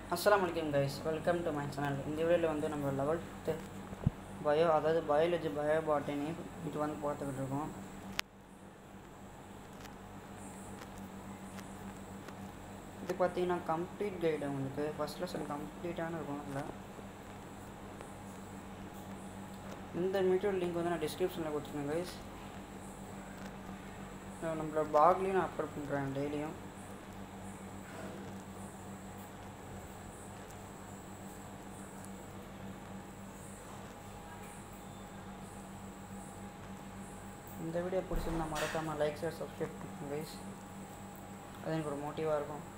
அஸ்ஸலாமு அலைக்கும் guys welcome to my channel இந்த வீடியோவில் வந்து நம்ம லெவல்த்து பயோ அதாவது பயாலஜி பயோ பாட்டனி இது வந்து பார்த்துக்கிட்டு இருக்கோம் இது பார்த்தீங்கன்னா கம்ப்ளீட் கைடு உங்களுக்கு ஃபஸ்ட் லெசன் கம்ப்ளீட்டான இருக்கும் அதில் இந்த மெட்டீரியல் லிங்க் வந்து நான் டிஸ்கிரிப்ஷனில் கொடுத்துருக்கேன் கைஸ் நம்மளோட பாக்லேயும் நான் அப்லோட் பண்ணுறேன் டெய்லியும் இந்த வீடியோ பிடிச்சிருந்தா மறக்காமல் லைக் ஷேர் சப்ஸ்கிரைப் பண்ணுங்க கைஸ் அது எனக்கு ஒரு மோட்டிவாக இருக்கும்